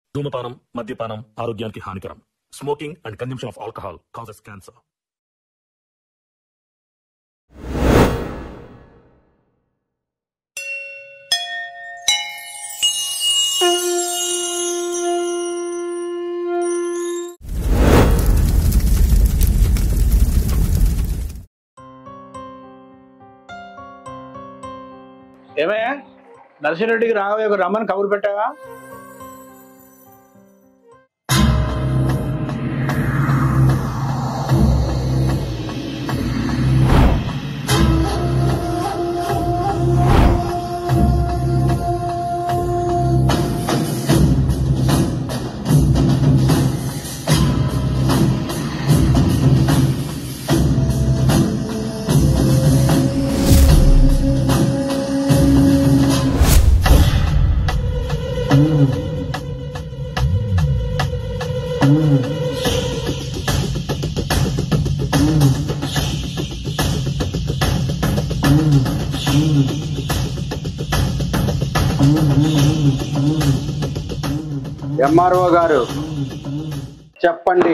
ధూమపానం మద్యపానం ఆరోగ్యానికి హానికరం smoking and consumption of alcohol causes cancer ఏమయ్యా నరసింహరెడ్డికి రాఘవయ్య రమ్మని కబురు పెట్టావా ఎంఆర్ఓ గారు చెప్పండి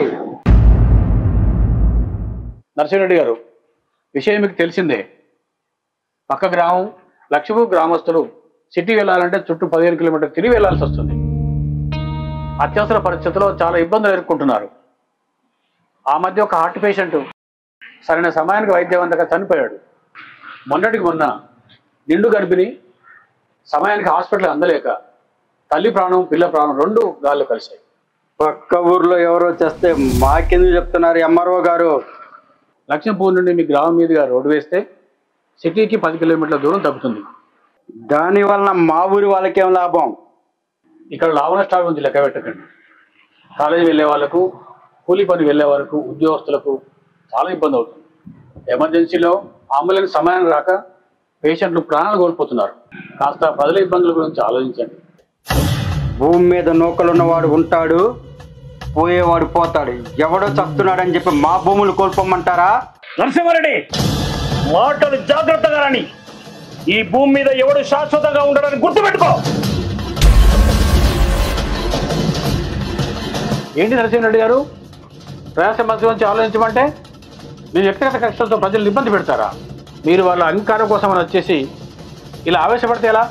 నరసింహరెడ్డి గారు విషయం మీకు తెలిసిందే పక్క గ్రామం లక్ష్మీపూర్ గ్రామస్తులు సిటీ వెళ్ళాలంటే చుట్టూ పదిహేను కిలోమీటర్ తిరిగి వెళ్ళాల్సి వస్తుంది అత్యవసర పరిస్థితుల్లో చాలా ఇబ్బందులు ఎదుర్కొంటున్నారు ఆ మధ్య ఒక హార్ట్ పేషెంట్ సరైన సమయానికి వైద్యవంతంగా చనిపోయాడు మొన్నటికి మొన్న నిండు గర్భిణి సమయానికి హాస్పిటల్ అందలేక తల్లి ప్రాణం పిల్ల ప్రాణం రెండు గాల్లో కలిశాయి పక్క ఊర్లో ఎవరో చేస్తే మాకెందుకు చెప్తున్నారు ఎంఆర్ఓ గారు లక్ష్మీపూర్ నుండి మీ గ్రామం మీదుగా రోడ్డు వేస్తే సిటీకి పది కిలోమీటర్ల దూరం తగ్గుతుంది దాని వలన మా ఊరి వాళ్ళకేం లాభం ఇక్కడ లాభ నష్టాల గురించి లెక్క పెట్టకండి కాలేజీ వెళ్ళే వాళ్ళకు కూలీ పని వెళ్ళే వరకు ఉద్యోగస్తులకు చాలా ఇబ్బంది అవుతుంది ఎమర్జెన్సీలో అంబులెన్స్ సమయానికి రాక పేషెంట్లు ప్రాణాలు కోల్పోతున్నారు కాస్త ప్రజల ఇబ్బందుల గురించి ఆలోచించండి భూమి మీద నూకలున్నవాడు ఉంటాడు పోయేవాడు పోతాడు ఎవడో చస్తున్నాడని చెప్పి మా భూములు కోల్పోమంటారా నరసింహారెడ్డి మాటలు జాగ్రత్తగా రాని ఈ భూమి మీద ఎవడు శాశ్వతంగా ఉండడానికి గుర్తుపెట్టుకో ఏంటి నరసింహరెడ్డి గారు ప్రయాస మధ్య గురించి ఆలోచించమంటే మీ వ్యక్తిగత కష్టాలతో ప్రజలు ఇబ్బంది పెడతారా మీరు వాళ్ళ అంగీకారం కోసం అని వచ్చేసి ఇలా ఆవేశపడితే ఎలా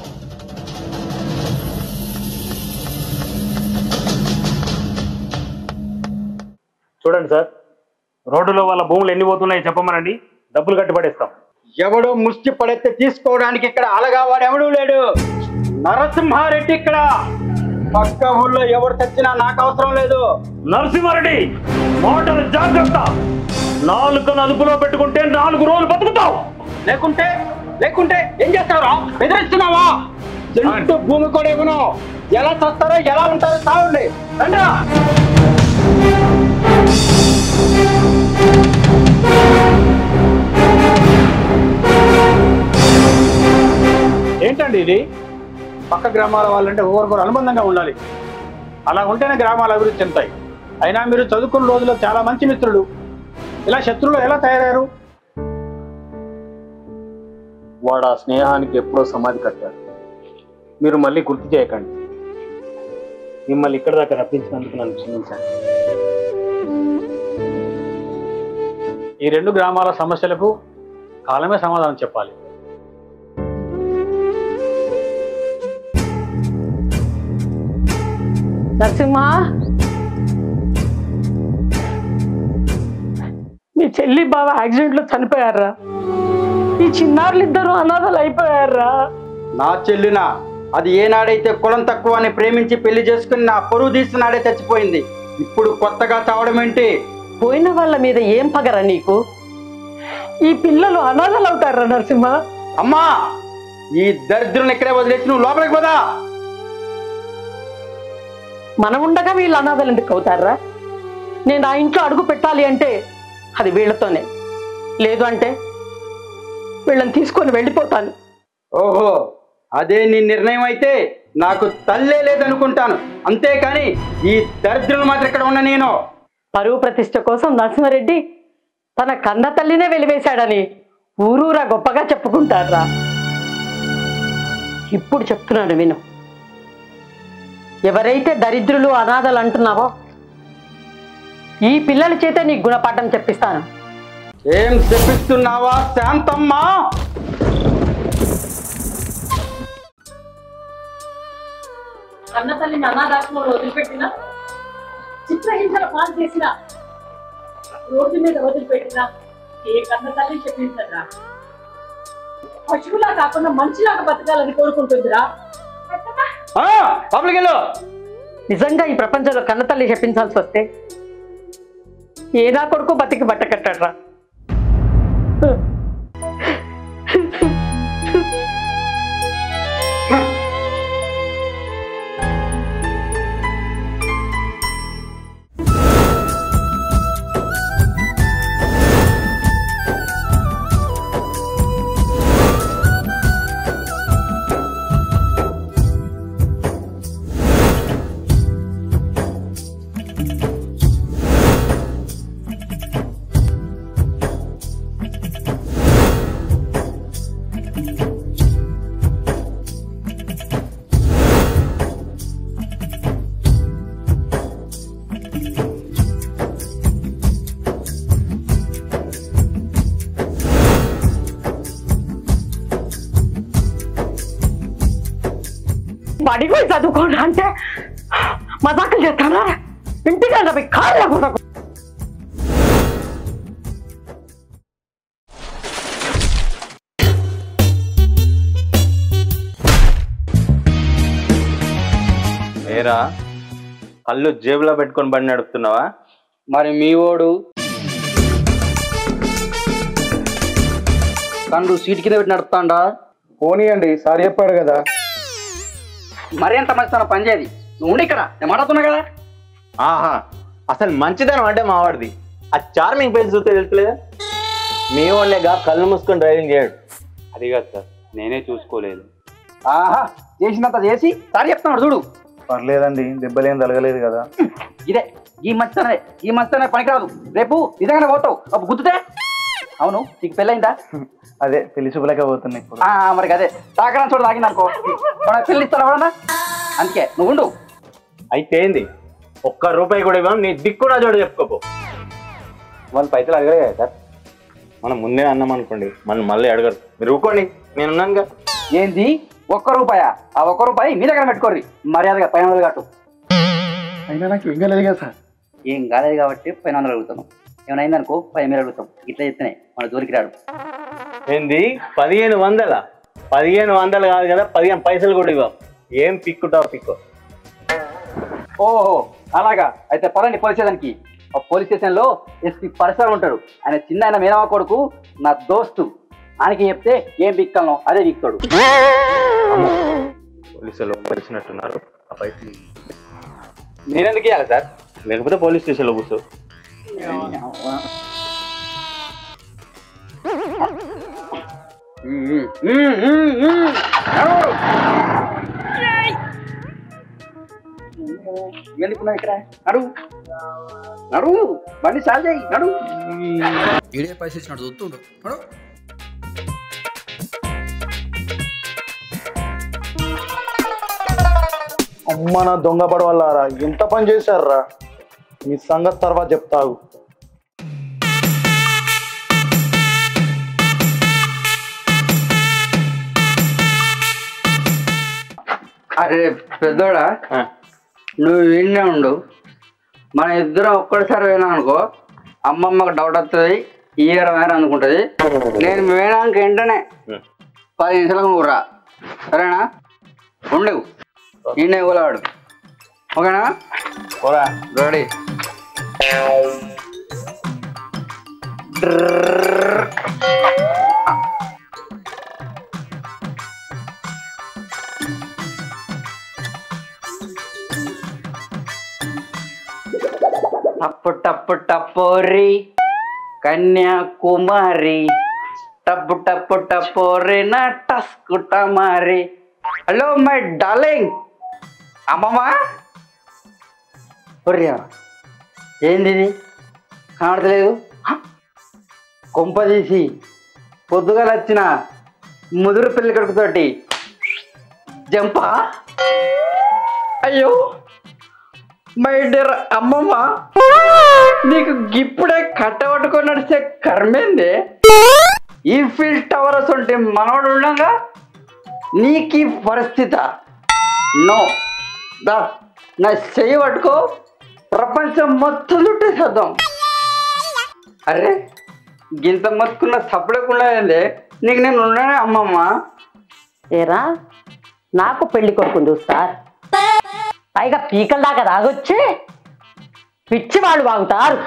చూడండి సార్ రోడ్డులో వాళ్ళ భూములు ఎన్ని పోతున్నాయి చెప్పమనండి డబ్బులు కట్టి పడేస్తాం ఎవడో ముష్టి పడెత్తే తీసుకోవడానికి ఇక్కడ అలగావాడు ఎవడూ లేడు నరసింహారెడ్డి ఇక్కడ పక్క ఊళ్ళో ఎవరు తెచ్చినా నాకు అవసరం లేదు నరసింహారెడ్డి మాటలు జాగ్రత్త నాలుగు అదుపులో పెట్టుకుంటే నాలుగు రోజులు బతుకుతావు లేకుంటే లేకుంటే ఏం చేస్తావురా బెదిరిస్తున్నావా చెట్టు భూమి కూడా ఇవ్వను ఎలా చస్తారో ఎలా ఉంటారో చావండి రండిరా ఏంటండి ఇది పక్క గ్రామాల వాళ్ళంటే ఒకరికొకరు అనుబంధంగా ఉండాలి అలా ఉంటేనే గ్రామాలు అభివృద్ధి చెందుతాయి అయినా మీరు చదువుకున్న రోజుల్లో చాలా మంచి మిత్రులు ఇలా శత్రువులు ఎలా తయారయ్యారు వాడు ఆ స్నేహానికి ఎప్పుడో సమాధి కట్టారు మీరు మళ్ళీ గుర్తు చేయకండి మిమ్మల్ని ఇక్కడ దాకా రప్పించినందుకు నన్ను క్షమించండి ఈ రెండు గ్రామాల సమస్యలకు కాలమే సమాధానం చెప్పాలి నరసింహ మీ చెల్లి బావ యాక్సిడెంట్ లో చనిపోయారా ఈ చిన్నారులు ఇద్దరు అనాథలు అయిపోయారా నా చెల్లిన అది ఏనాడైతే కులం తక్కువ అని ప్రేమించి పెళ్లి చేసుకుని నా పొరుగు తీసిన నాడే చచ్చిపోయింది ఇప్పుడు కొత్తగా చావడం ఏంటి పోయిన వాళ్ళ మీద ఏం పగరా నీకు ఈ పిల్లలు అనాథలు అవుతారా నరసింహ అమ్మా ఈ దరిద్రుని ఇక్కడే వదిలేసి నువ్వు లోపలికి పోదా మనం ఉండగా వీళ్ళు అనాథలు ఎందుకు అవుతారా నేను ఆ ఇంట్లో అడుగు పెట్టాలి అంటే అది వీళ్ళతోనే లేదు అంటే వీళ్ళని తీసుకొని వెళ్ళిపోతాను ఓహో అదే నీ నిర్ణయం అయితే నాకు తల్లే లేదనుకుంటాను అంతేకాని ఈ దరిద్రులు మాత్రం ఇక్కడ ఉన్న నేను పరువు ప్రతిష్ట కోసం నరసింహారెడ్డి తన కన్న తల్లినే వెలివేశాడని ఊరూరా గొప్పగా చెప్పుకుంటారా ఇప్పుడు చెప్తున్నాను విను ఎవరైతే దరిద్రులు అనాథలు అంటున్నావో ఈ పిల్లల చేత నీకు గుణపాఠం చెప్పిస్తాను ఏం చెప్పిస్తున్నావా శాంతమ్మా అన్న తల్లిని అనాథాశ్రమంలో వదిలిపెట్టిన చిత్రహింసల పాలు చేసిన రోడ్డు మీద వదిలిపెట్టిన ఏ కన్న తల్లి చెప్పించరా పశువులా కాకుండా మనిషిలాగా బతకాలని కోరుకుంటుందిరా పబ్లిక్ వెళ్ళు నిజంగా ఈ ప్రపంచంలో కన్న తల్లి చెప్పించాల్సి వస్తే ఏదా కొడుకు బతికి బట్ట కట్టాడ్రా బడికి పోయి చదువుకోండి అంటే మజాకులు చేస్తానా ఇంటికి వెళ్ళి కాళ్ళు కూడా ఏరా కళ్ళు జేబులో పెట్టుకొని బండి నడుపుతున్నావా మరి మీ ఓడు కండు సీట్ కింద పెట్టి నడుపుతాండా పోనీయండి సార్ చెప్పాడు కదా మరి ఎంత మంచి తన పని చేయది నువ్వు ఉండి ఇక్కడ నేను మాట్లాడుతున్నా కదా ఆహా అసలు మంచిదనం అంటే మావాడిది ఆ చార్మింగ్ పేజ్ చూస్తే తెలుసులేదా మీ వాళ్ళేగా కళ్ళు మూసుకొని డ్రైవింగ్ చేయడు అది కాదు సార్ నేనే చూసుకోలేదు ఆహా చేసినంత చేసి సారి చెప్తున్నాడు చూడు పర్లేదండి దెబ్బలేం తలగలేదు కదా ఇదే ఈ మంచితనే ఈ మంచితనే పనికిరాదు రేపు నిజంగానే పోతావు అప్పుడు గుర్తుతే అవును నీకు పెళ్ళైందా అదే పెళ్లి శుభలేకపోతున్నాయి ఇప్పుడు ఆ, మరి అదే తాకడం చూడ తాగింది అనుకో మన పెళ్ళి ఇస్తాను ఎవడన్నా అందుకే నువ్వు ఉండు అయితే ఏంది ఒక్క రూపాయి కూడా ఇవ్వం నీ దిక్కు నా చోటు చెప్పుకోపో వాళ్ళు పైసలు అడగలే కదా సార్ మనం ముందే అన్నాం అనుకోండి మనం మళ్ళీ అడగరు మీరు ఊకోండి నేను ఉన్నానుగా ఏంది ఒక్క రూపాయ ఆ ఒక్క రూపాయి మీ దగ్గర పెట్టుకోర్రి మర్యాదగా పైన వందలు కట్టు అయినా నాకు ఏం కాలేదు కదా సార్ ఏం కాలేదు కాబట్టి పైన వందలు అడుగుతాను ఏమైనా అయిందనుకో పైన మీరు అడుగుతాం ఇట్లా చెప్తేనే మన జోలికి రాడు ఏంది పదిహేను వందల పదిహేను వందలు కాదు కదా పదిహేను పైసలు కూడా ఇవ్వం ఏం పిక్కుటావు పిక్కు ఓహో అలాగా అయితే పదండి పోలీస్ స్టేషన్కి ఆ పోలీస్ స్టేషన్ లో ఎస్పీ పరిసరం ఉంటాడు ఆయన చిన్న ఆయన మేనమా కొడుకు నా దోస్తు ఆయనకి చెప్తే ఏం బిక్కలను అదే బిక్తాడు పోలీసులు వచ్చినట్టున్నారు ఆ పైసలు నేనెందుకు ఇవ్వాలి సార్ లేకపోతే పోలీస్ స్టేషన్లో కూర్చో ఎందుకున్నావు ఇక్కడ నడు నడు బండి చాలు చేయి నడు ఈడే పైసలు ఇచ్చినట్టు చూస్తుండు నడు. అమ్మ నా దొంగ పడవల్లారా ఎంత పని చేశారా మీ సంగతి తర్వాత చెప్తావు అరే పెద్దోడా ఆ, నువ్వు విన్నే ఉండు మన ఇద్దరం ఒక్కడిసారి పోయినా అనుకో అమ్మమ్మకు డౌట్ వస్తుంది ఇయర్ వేరే అనుకుంటుంది నేను పోయినాక వెంటనే ఉం. పది నిమిషాలకు నువ్వు రా సరేనా ఉండవు నిన్నే కూలవాడు ఓకేనా పోరా రెడీ టప్పు టప్పు టపోరి కన్యాకుమారి టప్పు టప్పు టపోరి నా టస్కు టమారి హలో మై డార్లింగ్ అమ్మమ్మా ఒర్రా ఏంది ఇది కనబడతలేదు హ? కొంప తీసి పొద్దుగాల వచ్చిన ముదురు పిల్లి కడుపుతోటి జంపా అయ్యో మై డియర్ అమ్మమ్మ నీకు ఇప్పుడే కట్టబట్టుకొని నడిచే కర్మేంది ఈ ఫీల్ టవర్స్ ఉంటే మనవాడు ఉండగా నీకు ఈ పరిస్థితి నో దా నా చెయ్యి పట్టుకో ప్రపంచం మొత్తం చుట్టేసేద్దాం అరే గింత మొత్తుకున్న సపడకుండా ఏంది నీకు నేను ఉన్నానే అమ్మమ్మ ఏరా నాకు పెళ్లి కొడుకుంది సార్ పైగా పీకల దాకా తాగొచ్చి పిచ్చి వాళ్ళు వాగుతారు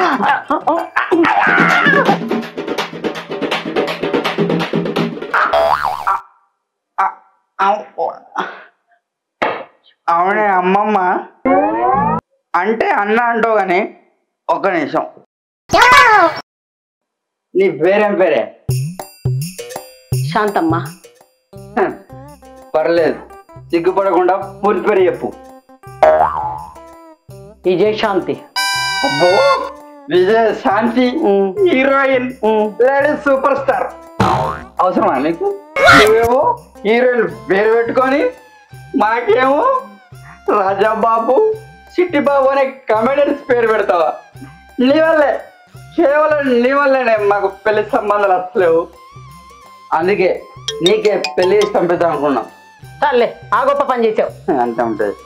అవునే అమ్మమ్మ అంటే అన్న అంటావు కానీ ఒక్క నిమిషం నీ పేరేం పేరే శాంతమ్మ హ, పర్లేదు సిగ్గుపడకుండా పూర్తి పేరు చెప్పు విజయశాంతి అబ్బో విజయ శాంతి ఉమ్. హీరోయిన్ ఉమ్. లేడీస్ సూపర్ స్టార్ అవసరమా నీకు నువ్వేమో హీరోయిన్ పేరు పెట్టుకొని మాకేమో రాజాబాబు సిట్టి బాబు అనే కమెడియన్స్ పేరు పెడతావా నీ వల్లే కేవలం నీ వల్లేనే మాకు పెళ్లి సంబంధాలు వస్తలేవు అందుకే నీకే పెళ్లి చేసి పంపిద్దాం అనుకున్నాం సర్లే ఆ గొప్ప పని చేసావు అంతే ఉంటుంది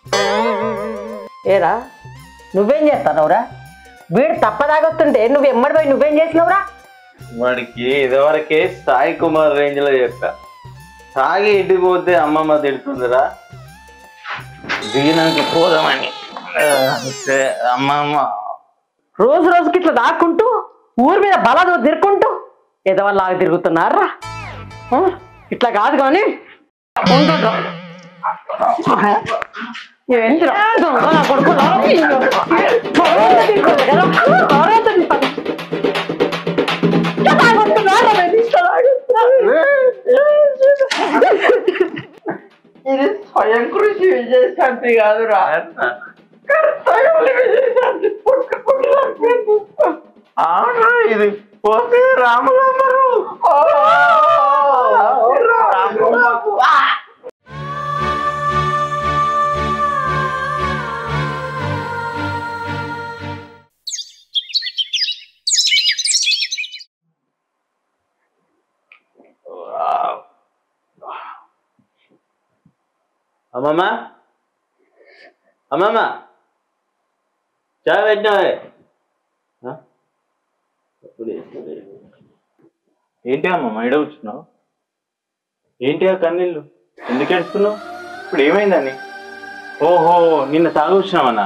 ఏరా నువ్వేం చేస్తానవురా వీడు తప్పదాగొస్తుంటే నువ్వు ఎమ్మడి పోయి నువ్వేం చేసినవురా వాడికి ఇదివరకే సాయి కుమార్ రేంజ్ లో చెప్పా తాగి ఇంటికి పోతే అమ్మమ్మ తిడుతుందిరా దిగినాక పోదామని ఆ, సే, అమ్మమ్మ రోజు రోజుకి ఇట్లా దాక్కుంటూ ఊరి మీద బలాదు తిరుక్కుంటూ ఎదవల్లాగా తిరుగుతున్నారా ఆ? ఇట్లా కాదు కానీ ఉండుండ్రా. ఏంటిరా? దొంగ నా కొడుకులా? త్వరగా తిరుక్కోవాలి కదా? త్వరగా తిరుక్కోవాలి. ఇట్లా తాగొస్తున్నారా? నేను ఇస్తున్నాడు. ఇది స్వయం కృషి విజయశాంతి కాదురా కర్తవ్యులు విజయశాంతి పుట్టుకుంటున్నారు అవునా ఇది పోతే రాములమ్మరు అమ్మమ్మ అమ్మమ్మ చాయ్ పెట్టినావే ఆ? ఇప్పుడే, ఇప్పుడే. ఏంటి అమ్మమ్మ ఇడ కూర్చున్నావు ఏంటి ఆ కన్నీళ్ళు ఎందుకు ఏడుస్తున్నావు ఇప్పుడు ఏమైందని ఓహో నిన్న తాగి వచ్చినావన్నా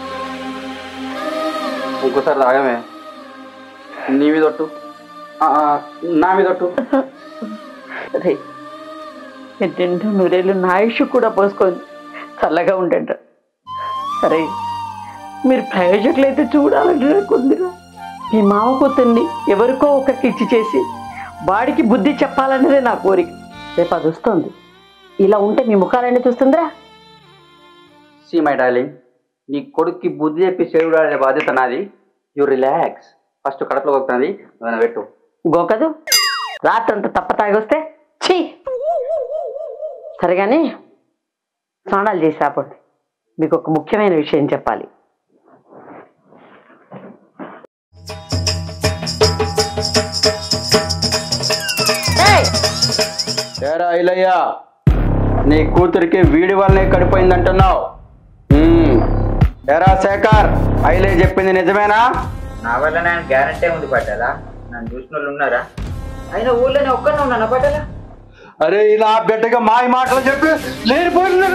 ఇంకోసారి తాగమే నీ మీద ఒట్టు ఆ, ఆ, నా మీద ఒట్టు రే రెండు నూరేళ్ళు నా ఆయుష్ కూడా పోసుకొని చల్లగా ఉండండి సరే మీరు ప్రయోజకులు అయితే చూడాలంటే కొందిరా మీ మామ కూతుర్ని ఎవరికో ఒకరికి ఇచ్చి చేసి వాడికి బుద్ధి చెప్పాలన్నదే నా కోరిక రేపు అది వస్తుంది ఇలా ఉంటే మీ ముఖాలన్నీ చూస్తుందిరా సి మై డార్లింగ్ నీ కొడుక్కి బుద్ధి చెప్పి చెడు ఆడే బాధ్యత నాది యు రిలాక్స్ ఫస్ట్ కడపలో కొడుతుంది ఏమైనా పెట్టు గోకదు రాత్రంతా తప్ప తాగి వస్తే ఛీ సరే కానీ స్నానాలు చేసి రాపండి మీకు ఒక ముఖ్యమైన విషయం చెప్పాలి ఏయ్! ఏరా ఇలయ్య నీ కూతురికి వీడి వల్లనే కడిపోయిందంటున్నావు మ్మ్. ఏరా శేఖర్ ఐలే చెప్పింది నిజమేనా నా వల్ల నేను గ్యారంటీ ఉంది పట్టాలా నన్ను చూసిన వాళ్ళు ఉన్నారా అయినా ఊళ్ళోనే ఒక్కనే ఉన్నాను పట్టాలా అరే ఇలా బిడ్డగా మాయ మాటలు చెప్పి లేనిపోయిన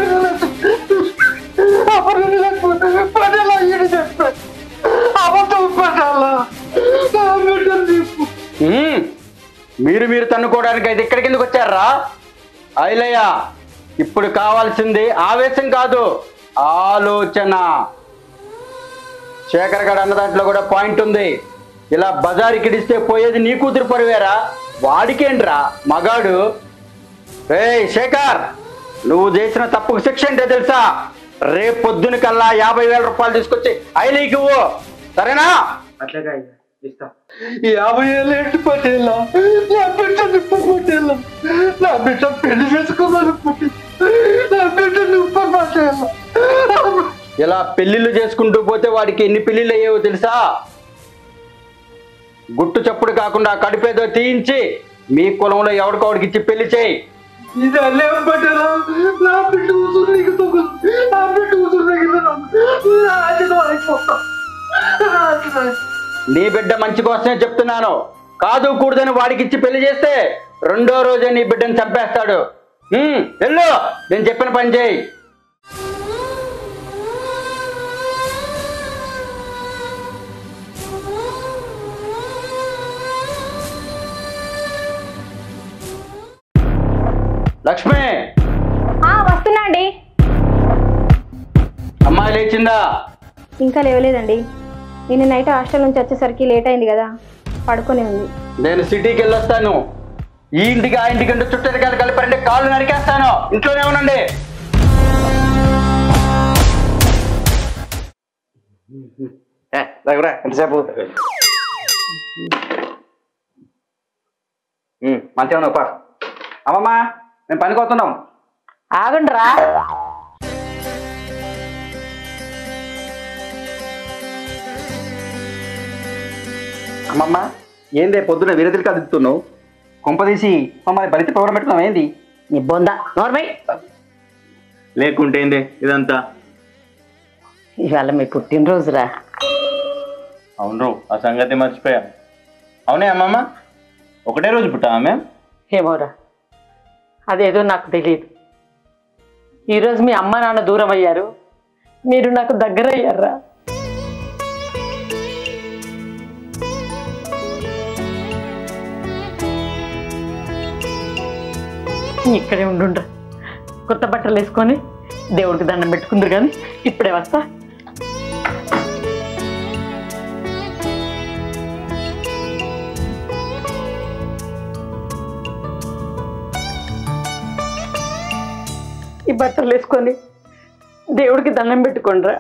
మ్మ్. మీరు మీరు తన్నుకోవడానికి అయితే ఇక్కడికి ఎందుకు వచ్చారా ఐలయ్య ఇప్పుడు కావాల్సింది ఆవేశం కాదు ఆలోచన శేఖర్ గడ అన్న దాంట్లో కూడా పాయింట్ ఉంది ఇలా బజారుకి ఇడిస్తే పోయేది నీ కూతురు పరువేరా వాడికేంట్రా మగాడు ఏయ్ శేఖర్ నువ్వు చేసిన తప్పుకు శిక్ష అంటే తెలుసా రేపు పొద్దున కల్లా యాభై వేల రూపాయలు తీసుకొచ్చి ఐలీకి ఇవ్వు సరేనా అట్లాగా ఇస్తా యాభై ఏళ్ళు ఏంటి పటేలా నా బిడ్డ నిప్పు పటేలా నా బిడ్డ పెళ్లి చేసుకోమని పుట్టి నా బిడ్డ నిప్పు పటేలా ఇలా పెళ్లిళ్ళు చేసుకుంటూ పోతే వాడికి ఎన్ని పెళ్లిళ్ళు అయ్యేవో తెలుసా గుట్టు చప్పుడు కాకుండా కడిపేదో తీయించి మీ కులంలో ఎవరికొకడికి ఇచ్చి పెళ్లి చేయి నీ బిడ్డ మంచి కోసమే చెప్తున్నాను కాదు కూడదని వాడికి ఇచ్చి పెళ్లి చేస్తే రెండో రోజే నీ బిడ్డను చంపేస్తాడు హ్మ్, వెళ్ళు నేను చెప్పిన పని చేయి లక్ష్మి ఆ, వస్తున్నా అండి అమ్మాయి లేచిందా ఇంకా లేవలేదండి నిన్న నైట్ హాస్టల్ నుంచి వచ్చేసరికి లేట్ అయింది కదా పడుకొని ఉంది నేను సిటీకి వెళ్ళొస్తాను ఈ ఇంటికి ఆ ఇంటికి అంటే చుట్టరికాయలు కలిపారంటే కాళ్ళు నరికేస్తాను ఇంట్లోనే ఉండండి ఏ, దగ్గర ఎంతసేపు ఉమ్, మంచిగా ఉన్నావు పా అమ్మమ్మా మేము పనికి వస్తున్నాం ఆగండి రా అమ్మమ్మ ఏందే పొద్దున విరతికి కదుతున్నావు కొంపదీసి మమ్మల్ని బలిత పవరం పెట్టుకున్నావు ఏంది నీ బొంద నోర్మై లేకుంటే ఏంది ఇదంతా ఇవాళ మీ పుట్టినరోజురా అవును ఆ సంగతి మర్చిపోయా అవునే అమ్మమ్మ ఒకటే రోజు పుట్టా ఆమె ఏమోరా అదేదో నాకు తెలియదు ఈరోజు మీ అమ్మ నాన్న దూరం అయ్యారు మీరు నాకు దగ్గర అయ్యారా ఇక్కడే ఉండుండ్రా కొత్త బట్టలు వేసుకొని దేవుడికి దండం పెట్టుకుందరు కానీ ఇప్పుడే వస్తా ఈ బట్టలు వేసుకొని దేవుడికి దండం పెట్టుకోండిరా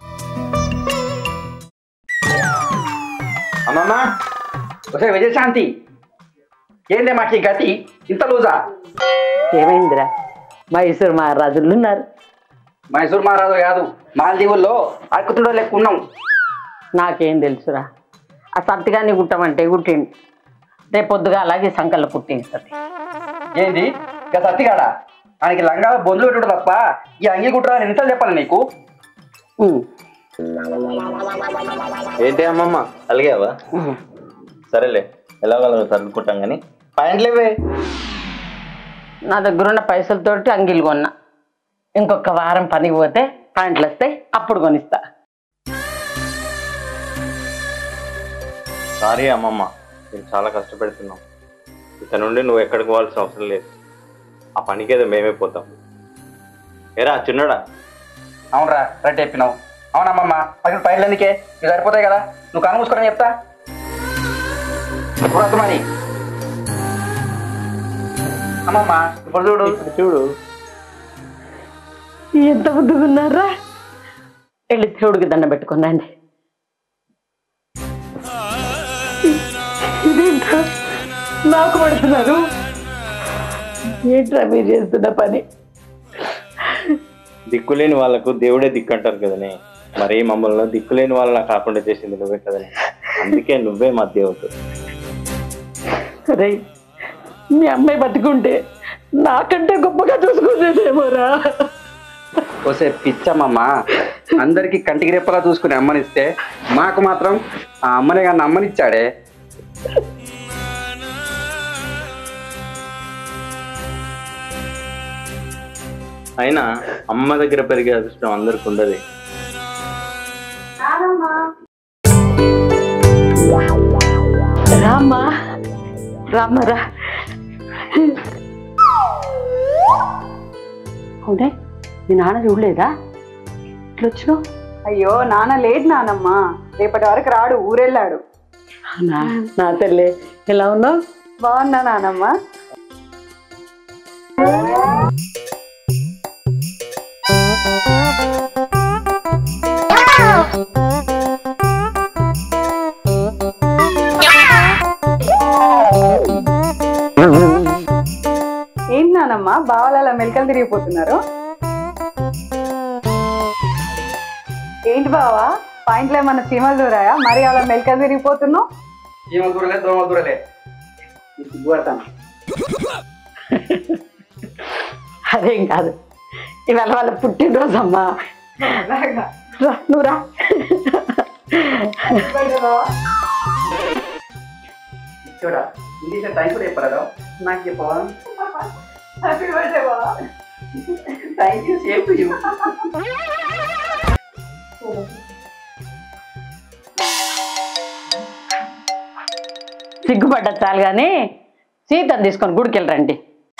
అమ్మమ్మ ఒకసారి విజయశాంతి ఏందే మాకు ఈ గతి ఇంత లూజా ఏమైందిరా మైసూరు మహారాజులు ఉన్నారు మైసూర్ మహారాజు కాదు మాల్దీవుల్లో అక్కుతుండో లెక్క ఉన్నాం నాకేం తెలుసురా ఆ సత్తిగాని కుట్టమంటే కుట్టిండు రేపు పొద్దుగా అలాగే సంకల్లో కుట్టింది ఏంది ఇక సత్తిగాడ ఆయనకి లంగా బొందులు పెట్టుడు తప్ప ఈ అంగి కుట్రా అని ఎన్నిసార్లు చెప్పాలి నీకు ఏంటి అమ్మమ్మ అలిగావా సరేలే ఎలాగోలాగో సర్దుకుంటాం కానీ పాయింట్లేవే నా దగ్గర ఉన్న పైసలతోటి అంగిలు కొన్నా ఇంకొక వారం పనికి పోతే పాయింట్లు వస్తాయి అప్పుడు కొనిస్తా సారీ అమ్మమ్మ నేను చాలా కష్టపెడుతున్నాం ఇక నుండి నువ్వు ఎక్కడికి పోవాల్సిన అవసరం లేదు ఆ పనికి ఏదో మేమే పోతాం ఏరా చిన్నడా అవునరా రైట్ చెప్పినావు అవునమ్మమ్మ అక్కడ పైర్లు ఎందుకే ఇవి సరిపోతాయి కదా నువ్వు కను మూసుకొని చెప్తా ఇప్పుడు వద్దు మరి అమ్మమ్మ ఇప్పుడు చూడు చూడు ఎంత బుద్ధిగున్నారా వెళ్ళి దేవుడికి దండం పెట్టుకున్నాండి ఇదేంట్రా నాకు పడుతున్నారు ఏంట్రా మీరు చేస్తున్న పని దిక్కులేని వాళ్ళకు దేవుడే దిక్కు అంటారు కదనే మరి మమ్మల్ని దిక్కులేని వాళ్ళని కాకుండా చేసింది నువ్వే కదనే అందుకే నువ్వే మా దేవుడు రే మీ అమ్మాయి బతుకుంటే నాకంటే గొప్పగా చూసుకునేదేమోరా వసే పిచ్చమ్మమ్మ అందరికి కంటికి రెప్పగా చూసుకుని అమ్మనిస్తే మాకు మాత్రం ఆ అమ్మనే కానీ అమ్మనిచ్చాడే అయినా అమ్మ దగ్గర పెరిగే అదృష్టం అందరికి ఉండదు రామ్మా రామ్మరా అవునే మీ నాన్న చూడలేదా ఇట్లా వచ్చినావు అయ్యో నాన్న లేడు నానమ్మ రేపటి వరకు రాడు ఊరెళ్ళాడు నా నా తల్లి ఎలా ఉన్నావు బాగున్నా నానమ్మ ఏం నానమ్మ బావలు అలా మెలకలు తిరిగిపోతున్నారు ఏంటి బావా పాయింట్లో ఏమన్నా చీమలు దూరాయా మరి అలా మెల్క తిరిగిపోతున్నావు చీమలు దూరలే దోమలు దూరలే సిగ్గుపడతాను అదేం కాదు ఇవాళ వాళ్ళ పుట్టినరోజు అమ్మా అలాగా రా నువ్వు రా చూడా ఇంగ్లీష్ టైం కూడా చెప్పరా నాకు చెప్పవా హ్యాపీ బర్త్డే బావా thank you same to you సిగ్గుపడ్డ చాలు కానీ సీతను తీసుకొని గుడికి వెళ్ళరండి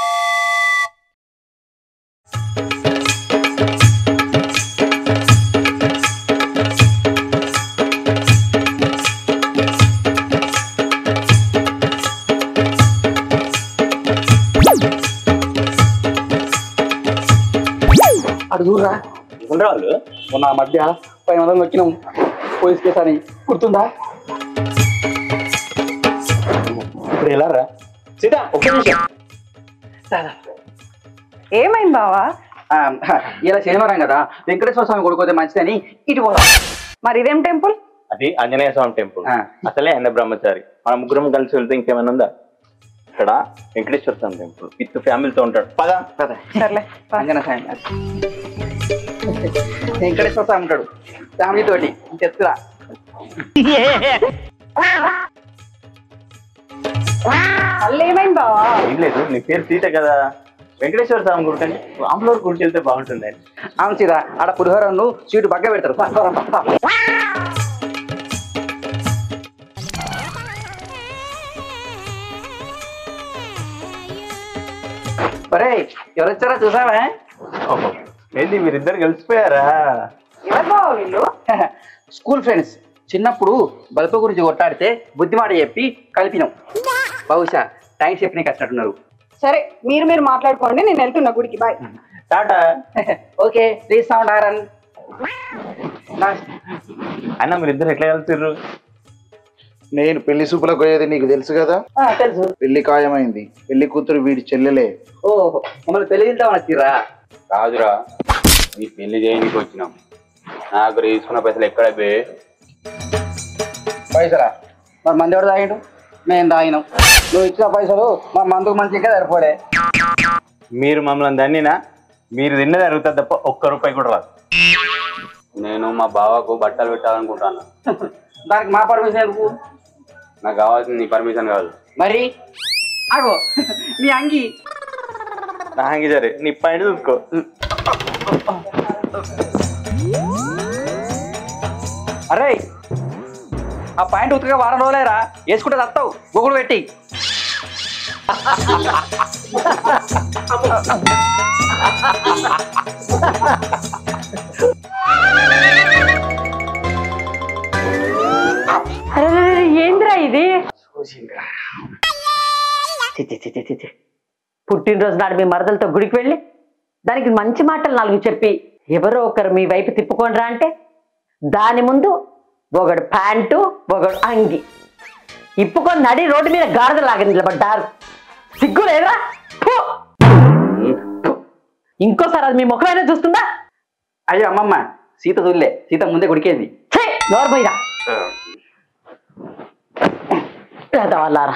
అడు చూడరా ఉండరా వాళ్ళు మొన్న ఆ మధ్య పది వందలు నొక్కినాం పోలీస్ కేసు అని గుర్తుందా ఇప్పుడు ఎలా రా సీత ఒక్క నిమిషం ఏమైంది బావా ఆ, ఇలా శనివారం కదా వెంకటేశ్వర స్వామి కొడుకోతే మంచిదని ఇటు పోదాం మరి ఇదేం టెంపుల్ అది ఆంజనేయ స్వామి టెంపుల్ ఆ. అసలే ఆయన బ్రహ్మచారి మన ముగ్గురం కలిసి వెళ్తే ఇంకేమైనా ఉందా ఇక్కడ వెంకటేశ్వర స్వామి టెంపుల్ విత్ ఫ్యామిలీతో ఉంటాడు పద కదా సర్లే బా. అంజన స్వామి వెంకటేశ్వర స్వామి ఉంటాడు ఫ్యామిలీ తోటి చెప్తురా మళ్ళీ ఏమైంది బావా ఏం లేదు నీ పేరు సీత కదా వెంకటేశ్వర స్వామి గుడి కంటే రాములూరు గుడికి వెళ్తే బాగుంటుంది అవును సీరా ఆడ పులిహోరను స్వీట్ బగ్గ పెడతారు పా, పా, పా, పా. ఒరేయ్ ఎవరు వచ్చారా చూసావా ఓహో ఏంది మీరిద్దరు కలిసిపోయారా ఎవరు బావా వీళ్ళు స్కూల్ ఫ్రెండ్స్ చిన్నప్పుడు బల్ప గురించి కొట్టాడితే బుద్ధిమాట చెప్పి కలిపినాం బహుశా థ్యాంక్స్ చెప్పి నీకు వచ్చినట్టున్నారు సరే మీరు మీరు మాట్లాడుకోండి నేను వెళ్తున్నా గుడికి బాయ్ టాటా ఓకే ప్లీజ్ సౌండ్ ఆరన్ అన్న మీరిద్దరు ఎట్లా వెళ్తారు నేను పెళ్లి సూపులకు పోయేది నీకు తెలుసు కదా తెలుసు పెళ్లి ఖాయమైంది పెళ్లి కూతురు వీడి చెల్లెలే ఓ మమ్మల్ని పెళ్లి చేద్దామని వచ్చిర్రా కాదురా నీ పెళ్లి చేయడానికి వచ్చినాం నాకు తీసుకున్న పైసలు ఎక్కడ పోయి పైసలా మరి మంది ఎవరు తాగిండు మేము తాగినాం నువ్వు ఇచ్చిన పైసలు మా మందుకు మంచిగా సరిపోలే మీరు మమ్మల్ని దన్నినా మీరు తిన్నది అరుగుతుంది తప్ప ఒక్క రూపాయి కూడా రాదు నేను మా బావకు బట్టలు పెట్టాలనుకుంటాను దానికి మా పర్మిషన్ ఎందుకు నాకు కావాల్సింది నీ పర్మిషన్ కాదు మరి ఆగో నీ అంగి నాకి సరే నీ పైన చూసుకో అరే ఆ పాయింట్ ఉతకగా వారం రోజులేరా వేసుకుంటే తత్తావు గుగుడు పెట్టి అరే అరే, అరే, ఏందిరా ఇది చి, చి, చి, చి, చి, చి. పుట్టినరోజు నాడు మీ మరదలతో గుడికి వెళ్ళి దానికి మంచి మాటలు నాలుగు చెప్పి ఎవరో ఒకరు మీ వైపు తిప్పుకోనరా అంటే దాని ముందు ఒకడు ప్యాంటు ఒకడు అంగి ఇప్పుకొని నడి రోడ్డు మీద గాడిదలాగా నిలబడ్డారు సిగ్గు లేదురా ఫు! ఫు! ఇంకోసారి అది మీ ముఖమైనా చూస్తుందా అయ్యో అమ్మమ్మ సీత చూడలే సీత ముందే గుడికేంది ఛే, నోరు పోయిరా వాళ్ళారా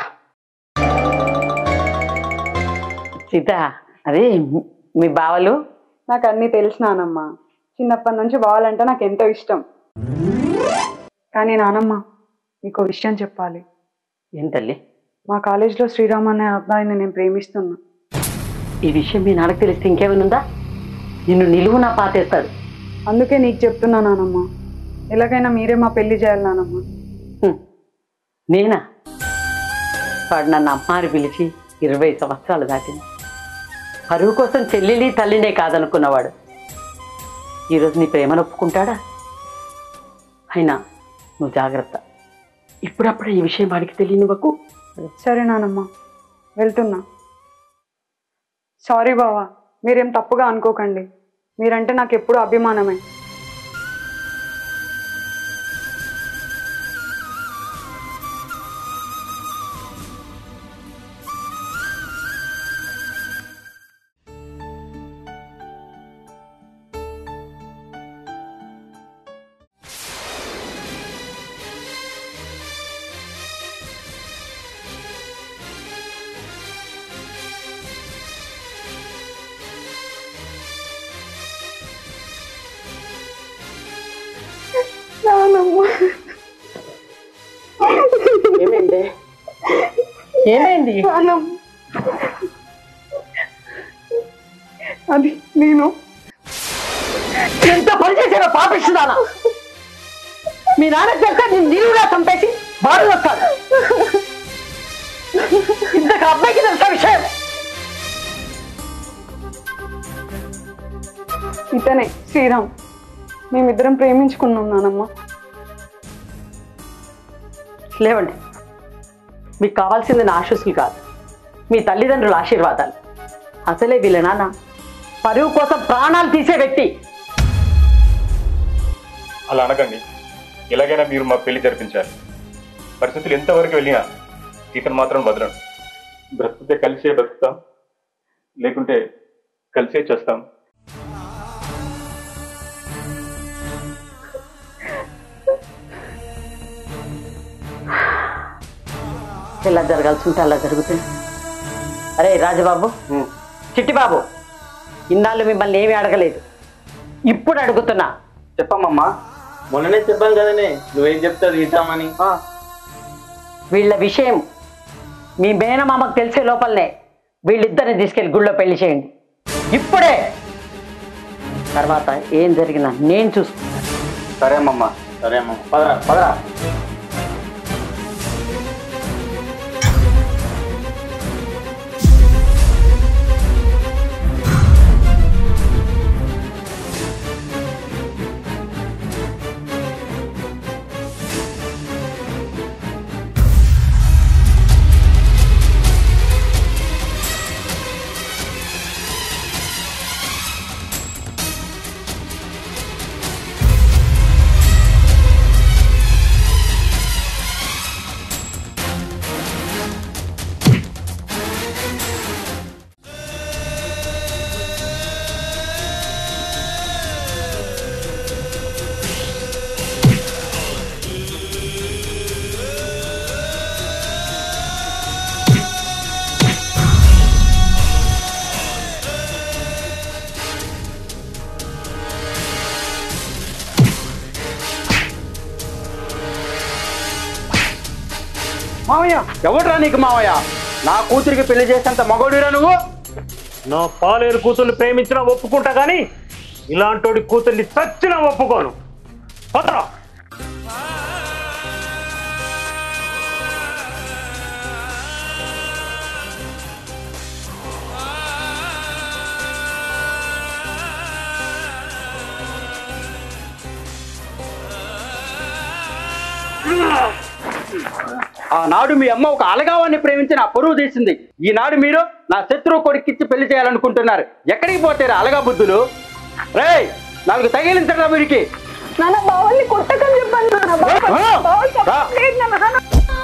సీత అదే మీ బావలు నాకు అన్నీ తెలుసు నానమ్మ చిన్నప్పటి నుంచి బావాలంటే నాకు ఎంతో ఇష్టం కానీ నానమ్మ మీకు ఒక విషయం చెప్పాలి ఏం తల్లి మా కాలేజ్లో శ్రీరామ్ అనే అబ్బాయిని నేను ప్రేమిస్తున్నా ఈ విషయం మీ నాన్నకు తెలిస్తే ఇంకేమైనా ఉందా నిన్ను నిలువునా పాతేస్తాడు అందుకే నీకు చెప్తున్నా నానమ్మ ఎలాగైనా మీరే మా పెళ్లి చేయాలి నానమ్మ హ్మ్. నేనా వాడు నన్ను అమ్మాని పిలిచి ఇరవై సంవత్సరాలు దాటింది పరువు కోసం చెల్లెలి తల్లినే కాదనుకున్నవాడు ఈరోజు నీ ప్రేమను ఒప్పుకుంటాడా అయినా నువ్వు జాగ్రత్త ఇప్పుడప్పుడు ఈ విషయం వాడికి తెలియనివ్వకు సరే నానమ్మ వెళ్తున్నా సారీ బావా మీరేం తప్పుగా అనుకోకండి మీరంటే నాకు ఎప్పుడు అభిమానమే ఏమైంది ఏమైంది అది నేను ఎంత పని చేశారో పాపిస్తున్నానా మీ నాన్న తెలిస్తే నేను నిలువుగా చంపేసి బాడు వస్తాను ఇంతకు అబ్బాయికి తెలుసా విషయం ఇతనే శ్రీరామ్ మేమిద్దరం ప్రేమించుకున్నాం నానమ్మ లేవండి మీకు కావాల్సింది నా ఆశీస్సులు కాదు మీ తల్లిదండ్రుల ఆశీర్వాదాలు అసలే వీళ్ళ నాన్న పరువు కోసం ప్రాణాలు తీసే వ్యక్తి అలా అనకండి ఎలాగైనా మీరు మా పెళ్లి జరిపించాలి పరిస్థితులు ఎంతవరకు వెళ్ళినా ఇతను మాత్రం వదలను బ్రతికితే కలిసే బ్రతుకుతాం లేకుంటే కలిసే చేస్తాం ఎలా జరగాల్సి ఉంటే అలా జరుగుతుంది అరే రాజబాబు చిట్టిబాబు ఇన్నాళ్ళు మిమ్మల్ని ఏమీ అడగలేదు ఇప్పుడు అడుగుతున్నా చెప్పమ్మమ్మా మొన్ననే చెప్పాను కదనే నువ్వేం చెప్తావు వింటామని వీళ్ళ విషయం మీ మేనమామకు తెలిసే లోపలనే వీళ్ళిద్దరిని తీసుకెళ్లి గుళ్ళో పెళ్లి చేయండి ఇప్పుడే తర్వాత ఏం జరిగినా నేను చూసుకుంటాను సరే అమ్మమ్మ సరే అమ్మమ్మ పదరా పదరా మావయ్య ఎవడ్రా నీకు మావయ్య నా కూతురికి పెళ్లి చేసేంత మగోడిరా నువ్వు నా పాలేరు కూతుర్ని ప్రేమించినా ఒప్పుకుంటా కానీ ఇలాంటోడి కూతుర్ని చచ్చినా ఒప్పుకోను పదరా ఆనాడు మీ అమ్మ ఒక అలగావాన్ని ప్రేమించి నా పొరుగు తీసింది ఈనాడు మీరు నా శత్రువు కొడుకిచ్చి పెళ్లి చేయాలనుకుంటున్నారు ఎక్కడికి పోతారు అలగా బుద్ధులు రేయ్ నాకు తగిలించరా వీరికి నాన్న బావల్ని కొట్టకని చెప్పాను నాన్న బావ- బావలు తప్పలేదు నాన్న.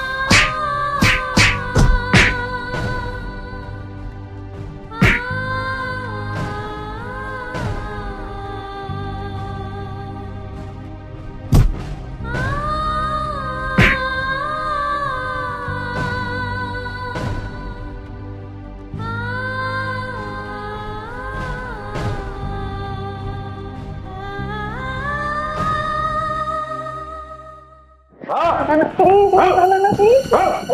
నాన్న ప్లీజ్ నాన్న ప్లీజ్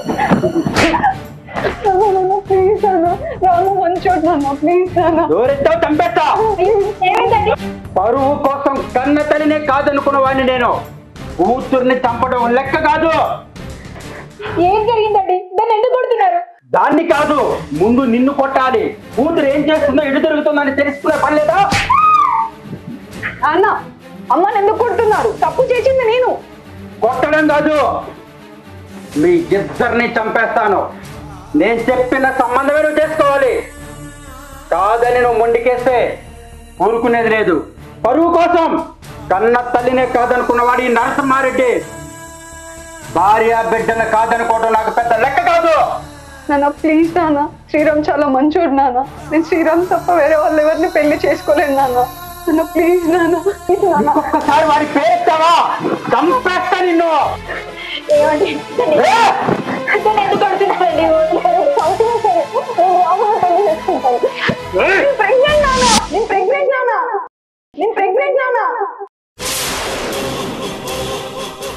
నాన్న ప్లీజ్ నాన్న రాము మంచోడు నాన్న ప్లీజ్ నాన్న ఎవరెత్తావు చంపేస్తా ఏమైందండి పరువు కోసం కన్న తల్లినే కాదనుకున్న వాడిని నేను కూతుర్ని చంపడం లెక్క కాదు ఏం జరిగిందండి దాన్ని ఎందుకు కొడుతున్నారు దాన్ని కాదు ముందు నిన్ను కొట్టాలి కూతురు ఏం చేస్తుందో ఎటు తిరుగుతుందని తెలుసుకునే పని లేదా అన్న అమ్మని ఎందుకు కొడుతున్నారు తప్పు చేసింది నేను కొట్టడం కాదు మీ ఇద్దరిని చంపేస్తాను నేను చెప్పిన సంబంధమే నువ్వు చేసుకోవాలి కాదని నువ్వు మొండికేస్తే ఊరుకునేది లేదు పరువు కోసం కన్న తల్లినే కాదనుకున్నవాడు ఈ నరసింహారెడ్డి భార్య బిడ్డలు కాదనుకోవడం నాకు పెద్ద లెక్క కాదు నాన్న ప్లీజ్ నాన్న శ్రీరామ్ చాలా మంచోడు నాన్న నేను శ్రీరామ్ తప్ప వేరే వాళ్ళు ఎవరిని పెళ్లి చేసుకోలేను నాన్న నాన్న ప్లీజ్ నాన్న ప్లీజ్ నాన్న ఒక్కసారి వాడి పేరుతావా చంపేస్తా నిన్ను ఏమండి ఏ! దాన్ని ఎందుకు కొడుతున్నారండి సంవత్సరం సరే నేను రాముని పెళ్లి చేసుకుంటాను నేను ప్రెగ్నెంట్ నాన్న నేను ప్రెగ్నెంట్ నాన్న నేను ప్రెగ్నెంట్ నాన్న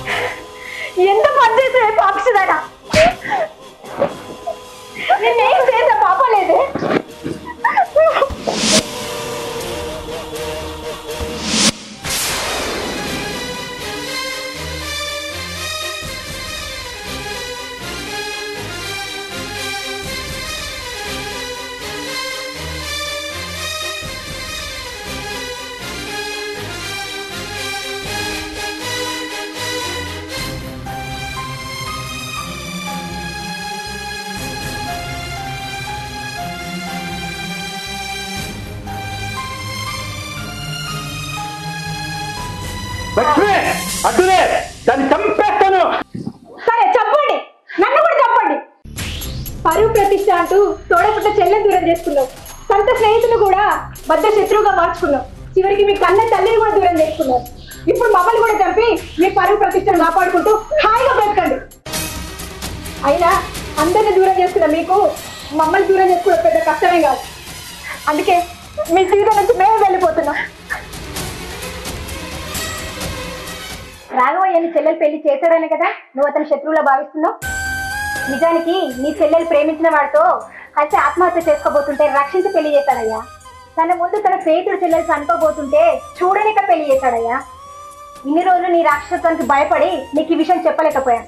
ఎంత పని చేసే పాపిస్తుందట నేనేం చేసా పాప లేదే లక్ష్మి అడ్డులే దాన్ని చంపేస్తాను సరే చెప్పండి నన్ను కూడా చెప్పండి పరువు ప్రతిష్ట అంటూ తోడపుట్ట చెల్లెని దూరం చేసుకున్నావు సొంత స్నేహితులు కూడా బద్ద శత్రువుగా మార్చుకున్నావు చివరికి మీ కన్న తల్లిని కూడా దూరం చేసుకున్నావు ఇప్పుడు మమ్మల్ని కూడా చంపి మీ పరువు ప్రతిష్టను కాపాడుకుంటూ హాయిగా బ్రతకండి అయినా అందరిని దూరం చేసుకున్న మీకు మమ్మల్ని దూరం చేసుకోవడం పెద్ద కష్టమే కాదు అందుకే మీ జీవితం నుంచి మేము వెళ్ళిపోతున్నాం రాఘవయ్యని చెల్లెలు పెళ్లి చేశాడనే కదా నువ్వు అతని శత్రువులా భావిస్తున్నావు నిజానికి నీ చెల్లెలు ప్రేమించిన వాడితో కలిసి ఆత్మహత్య చేసుకోబోతుంటే రక్షించి పెళ్లి చేశాడయ్యా తన ముందు తన స్నేహితుడు చెల్లెలు చనిపోబోతుంటే చూడనిక పెళ్లి చేశాడయ్యా ఇన్ని రోజులు నీ రాక్షసత్వానికి భయపడి నీకు ఈ విషయం చెప్పలేకపోయాను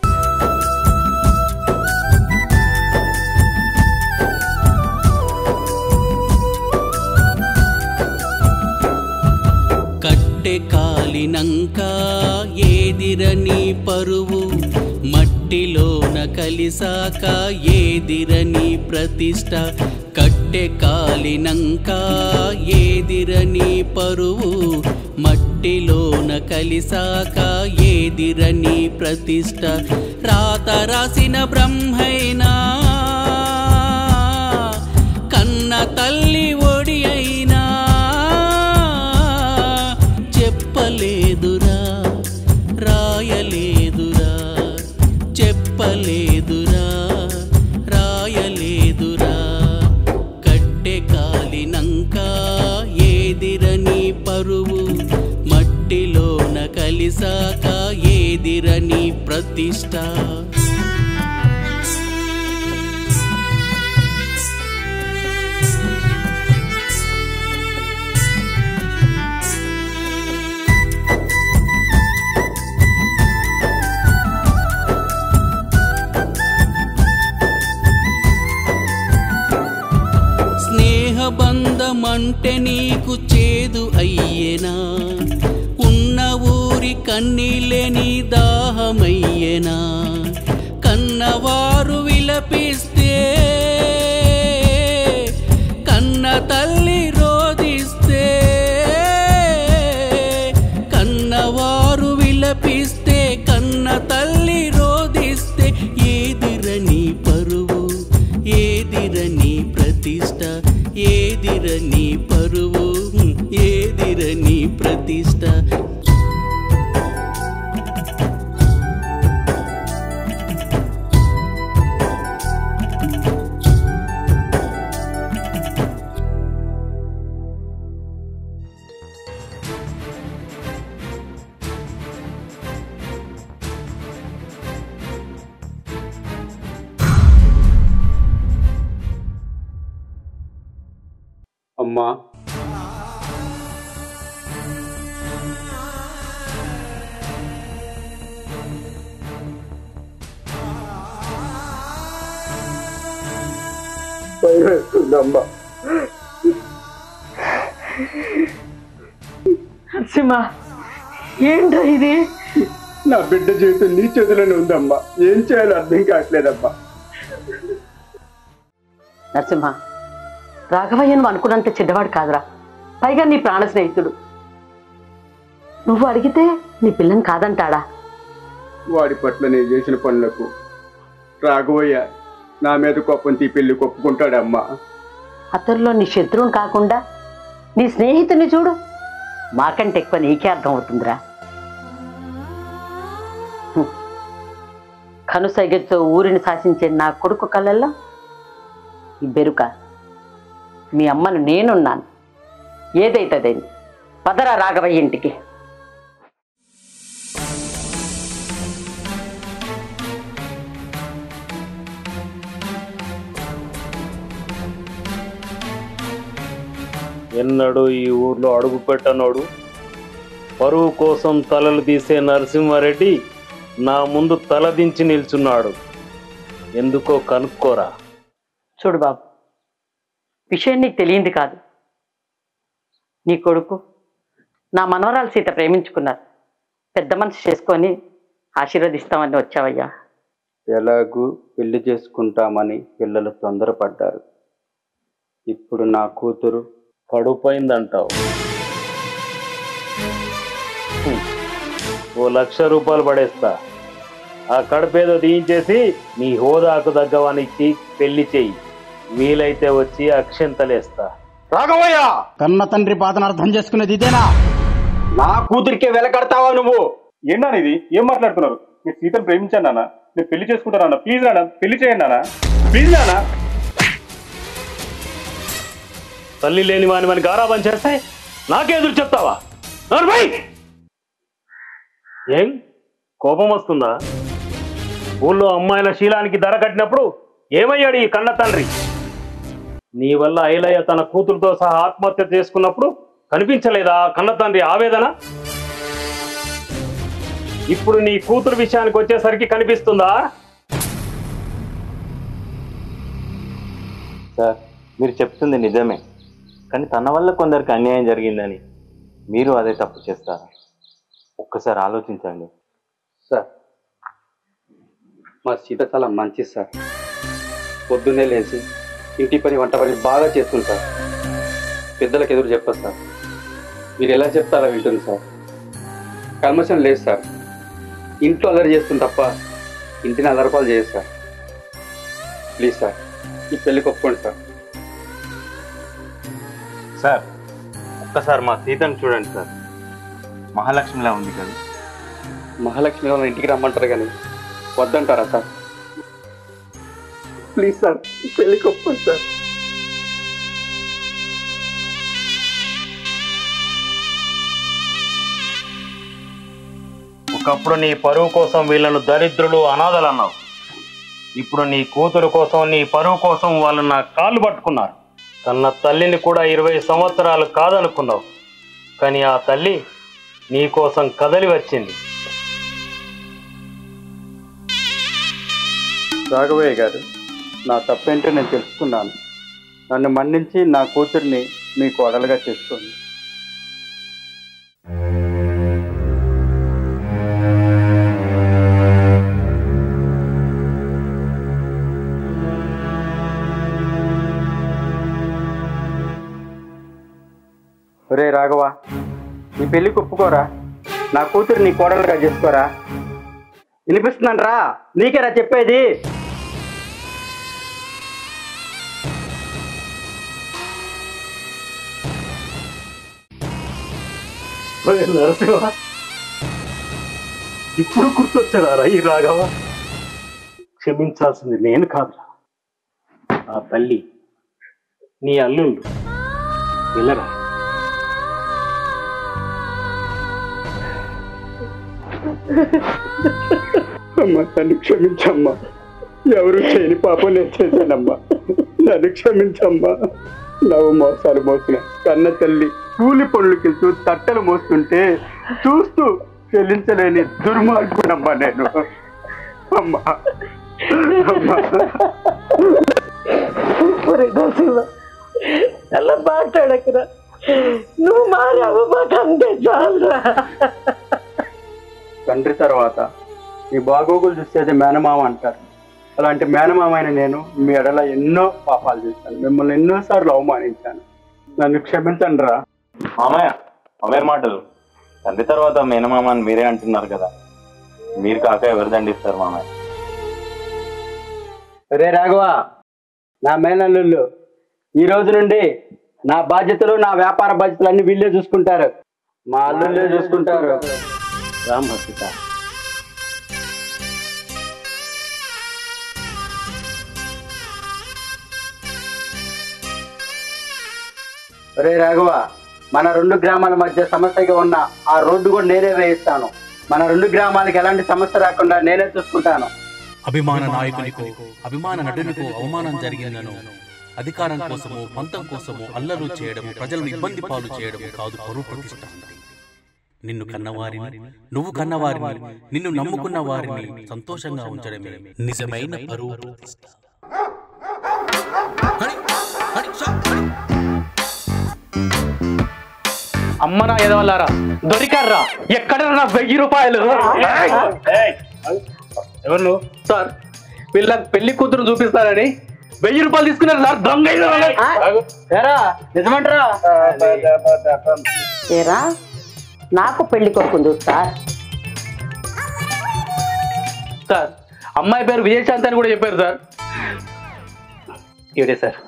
కట్టె కాలినంక ఏదిరని పరువు మట్టిలోన కలిసాక ఏదిరని ప్రతిష్ట కట్టె కాలినంక ఏదిరని పరువు మట్టిలోన కలిసాక ఏదిరని ప్రతిష్ట రాత రాసిన బ్రహ్మైనా కన్న తల్లి ఒడి అయినా చెప్పలేదురా రాయలేదురా చెప్పలేదురా రాయలేదురా కట్టె కాలినంక ఏదిరని పరువు మట్టిలోన కలిసాక ఏదిరని ప్రతిష్ట స్నేహబంధమంటే నీకు చేదు అయ్యేనా ఉన్న ఊరి కన్నీలేని దాహమయ్యేనా కన్నవారు విలపిస్తే కన్న తల్లి రోదిస్తే కన్నవారు విలపిస్తే కన్న తల్లి రోదిస్తే ఏదిరని పరువు ఏదిరని ప్రతిష్ట ఏదిరని పరువు ఏదిరని ప్రతిష్ట అమ్మా భయమేస్తుందమ్మా నరసింహ ఏంటో ఇది నా బిడ్డ జీవితం నీ చేతిలోనే ఉందమ్మా ఏం చేయాలో అర్థం కావట్లేదమ్మా నరసింహ రాఘవయ్య నువ్వు అనుకున్నంత చెడ్డవాడు కాదురా పైగా నీ ప్రాణ స్నేహితుడు నువ్వు అడిగితే నీ పిల్లని కాదంటాడా వాడి పట్ల నేను చేసిన పనులకు రాఘవయ్య నా మీద కోపం తీ పెళ్లి కొప్పుకుంటాడమ్మా అతనిలో నీ శత్రువుని కాకుండా నీ స్నేహితుని చూడు మాకంటే ఎక్కువ నీకే అర్థం అవుతుందిరా హ్మ్. కనుసైగతో ఊరిని శాసించే నా కొడుకు కళ్ళల్లో ఈ బెరుక మీ అమ్మను నేనున్నాను ఏదైతుందేంది పదరా రాఘవయ్య ఇంటికి ఎన్నడూ ఈ ఊర్లో అడుగు పెట్టనోడు పరువు కోసం తలలు తీసే నరసింహారెడ్డి నా ముందు తలదించి నిల్చున్నాడు ఎందుకో కనుక్కోరా చూడు బాబు విషయం నీకు తెలియంది కాదు నీ కొడుకు నా మనవరాలు సీత ప్రేమించుకున్నారు పెద్ద మనసు చేసుకొని ఆశీర్వదిస్తామని వచ్చావయ్యా ఎలాగూ పెళ్లి చేసుకుంటామని పిల్లలు తొందరపడ్డారు ఇప్పుడు నా కూతురు కడుపైందంటావు హ్మ్. ఓ లక్ష రూపాయలు పడేస్తా ఆ కడుపేదో తీయించేసి నీ హోదాకు తగ్గవానికి పెళ్లి చెయ్యి వీలైతే వచ్చి అక్షంతలేస్తా రాఘవయ్య కన్న తండ్రి బాధను అర్థం చేసుకునేది ఇదేనా నా కూతురికే వెలకడతావా నువ్వు ఏంటన్నా ఇది ఏం మాట్లాడుతున్నారు మీరు సీతను ప్రేమించాను నాన్న నేను పెళ్లి చేసుకుంటాను నాన్న ప్లీజ్ నాన్న పెళ్లి చేయండి నాన్న ప్లీజ్ నాన్న తల్లి లేని వాని వాని గారాబం చేస్తే నాకే ఎదురు చెప్తావా నోర్మై! ఏం కోపం వస్తుందా ఊళ్ళో అమ్మాయిల శీలానికి ధర కట్టినప్పుడు ఏమయ్యాడు ఈ కన్న తండ్రి నీ వల్ల ఐలయ్య తన కూతురుతో సహా ఆత్మహత్య చేసుకున్నప్పుడు కనిపించలేదా కన్న తండ్రి ఆవేదన ఇప్పుడు నీ కూతురు విషయానికి వచ్చేసరికి కనిపిస్తుందా సార్ మీరు చెప్తుంది నిజమే కానీ తన వల్ల కొందరికి అన్యాయం జరిగిందని మీరు అదే తప్పు చేస్తారా ఒక్కసారి ఆలోచించండి సార్ మా సీత చాలా మంచి సార్ పొద్దున్నే లేచి ఇంటి పని వంట పని బాగా చేస్తుంది సార్ పెద్దలకు ఎదురు చెప్పదు సార్ మీరు ఎలా చెప్తారో వింటుంది సార్ కల్మషం లేదు సార్ ఇంట్లో అల్లరి చేస్తుంది తప్ప ఇంటిని అల్లరిపాలు చేయదు సార్ ప్లీజ్ సార్ ఈ పెళ్ళికి ఒప్పుకోండి సార్ సార్ ఒక్కసారి మా సీతను చూడండి సార్ మహాలక్ష్మిలా ఉంది కదా మహాలక్ష్మి వాళ్ళ ఇంటికి రమ్మంటారు కానీ వద్దంటారా సార్ ప్లీజ్ సార్ ఈ పెళ్ళికి ఒప్పుకోండి సార్ ఒకప్పుడు నీ పరువు కోసం వీళ్ళను దరిద్రులు అనాథలు అన్నావు ఇప్పుడు నీ కూతురు కోసం నీ పరువు కోసం వాళ్ళు నా కాళ్ళు పట్టుకున్నారు కన్న తల్లిని కూడా ఇరవై సంవత్సరాలు కాదనుకున్నావు కానీ ఆ తల్లి నీ కోసం కదలి వచ్చింది రాఘవయ్య గారు నా తప్పేంటో నేను తెలుసుకున్నాను నన్ను మన్నించి నా కూతుర్ని మీకు అడలుగా చేసుకోండి ఒరే రాఘవ ఈ పెళ్ళికి ఒప్పుకోరా నా కూతురు నీ కోడలుగా చేసుకోరా వినిపిస్తున్నాను రా నీకేరా చెప్పేది ఒరే నరసింహ ఇప్పుడు గుర్తొచ్చారా ఈ రాఘవ క్షమించాల్సింది నేను కాదురా ఆ తల్లి నీ అల్లుళ్ళు వెళ్ళరా అమ్మా నన్ను క్షమించమ్మా ఎవరు చేయని పాపం నేను చేశానమ్మా నన్ను క్షమించమ్మా నవ్వు మోసాలు మోసిన కన్న తల్లి కూలి పనులకెళ్తూ తట్టలు మోస్తుంటే చూస్తూ చెల్లించలేని దుర్మార్గుడమ్మా నేను అమ్మా అమ్మా ఒరే నరసింహ అలా మాట్లాడకురా నువ్వు మారావు మాకు అంతే చాలురా తండ్రి తర్వాత మీ బాగోగులు చూసేది మేనమామ అంటారు అలాంటి మేనమామ అయిన నేను మీ ఎడల ఎన్నో పాపాలు చేశాను మిమ్మల్ని ఎన్నోసార్లు అవమానించాను నన్ను క్షమించండి రా మామయ్య అవే మాటలు తండ్రి తర్వాత మేనమామ అని మీరే అంటున్నారు కదా మీరు కాక ఎవరు దండిస్తారు మామయ్య రే రాఘవ నా మేనల్లుళ్ళు ఈ రోజు నుండి నా బాధ్యతలు నా వ్యాపార బాధ్యతలు అన్ని వీళ్ళే చూసుకుంటారు మా అల్లుళ్ళే చూసుకుంటారు రామ్ హర్షిత రే రాఘవ మన రెండు గ్రామాల మధ్య సమస్యగా ఉన్న ఆ రోడ్డు కూడా నేనే వేయిస్తాను మన రెండు గ్రామాలకి ఎలాంటి సమస్య రాకుండా నేనే చూసుకుంటాను అభిమాన నాయకునికు అభిమాన నటునికు అవమానం జరిగిందను అధికారం కోసమో పంతం కోసమో అల్లర్లు చేయడము ప్రజలను ఇబ్బంది పాలు చేయడము కాదు పరువు ప్రతిష్ట అంటే నిన్ను కన్నవారిని నువ్వు కన్నవారిని నిన్ను నమ్ముకున్న వారిని సంతోషంగా ఉంచడమే నిజమైన పరువు ప్రతిష్ట అమ్మ నా ఎదవల్లారా దొరికారా ఎక్కడ నా వెయ్యి రూపాయలు ఎవరు నువ్వు సార్ వీళ్ళ పెళ్లి కూతురు చూపిస్తారని వెయ్యి రూపాయలు తీసుకున్నారు సార్ దొంగ నిజమంటారా ఏరా నాకు పెళ్లి కొడుకుంది సార్ సార్ అమ్మాయి పేరు విజయశాంతి అని కూడా చెప్పారు సార్ ఇవిడే సార్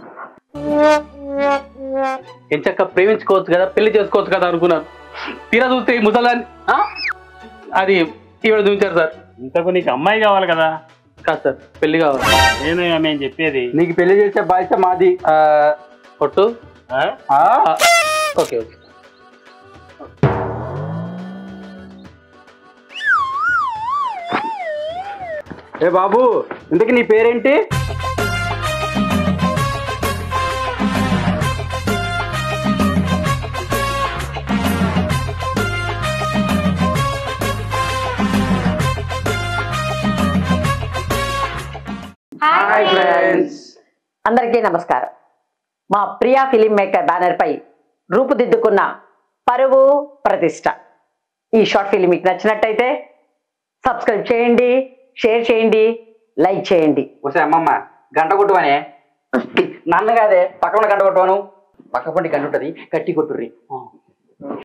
ఎంచక్క ప్రేమించుకోవచ్చు కదా పెళ్లి చేసుకోవచ్చు కదా అనుకున్నాను తీరా చూస్తే ఈ ముసలాన్ని ఆ? అది ఈవిడ చూపించారు సార్ ఇంతకు నీకు అమ్మాయి కావాలి కదా కాదు సార్ పెళ్లి కావాలి ఏమయ్యా మేము చెప్పేది నీకు పెళ్లి చేసే బాధ్యత మాది కొట్టు ఆ? ఓకే ఓకే ఏ బాబు ఇంతకి నీ పేరేంటి హాయ్ ఫ్రెండ్స్ అందరికీ నమస్కారం మా ప్రియా ఫిలిం మేకర్ బ్యానర్ పై రూపుదిద్దుకున్న పరువు ప్రతిష్ట ఈ షార్ట్ ఫిలిం మీకు నచ్చినట్టయితే సబ్స్క్రైబ్ చేయండి షేర్ చేయండి లైక్ చేయండి వస్తే అమ్మమ్మ గంట కొట్టువనే నన్ను కాదే పక్కన గంట కొట్టువాను పక్క పండి గంట ఉంటుంది కట్టి కొట్టుర్రి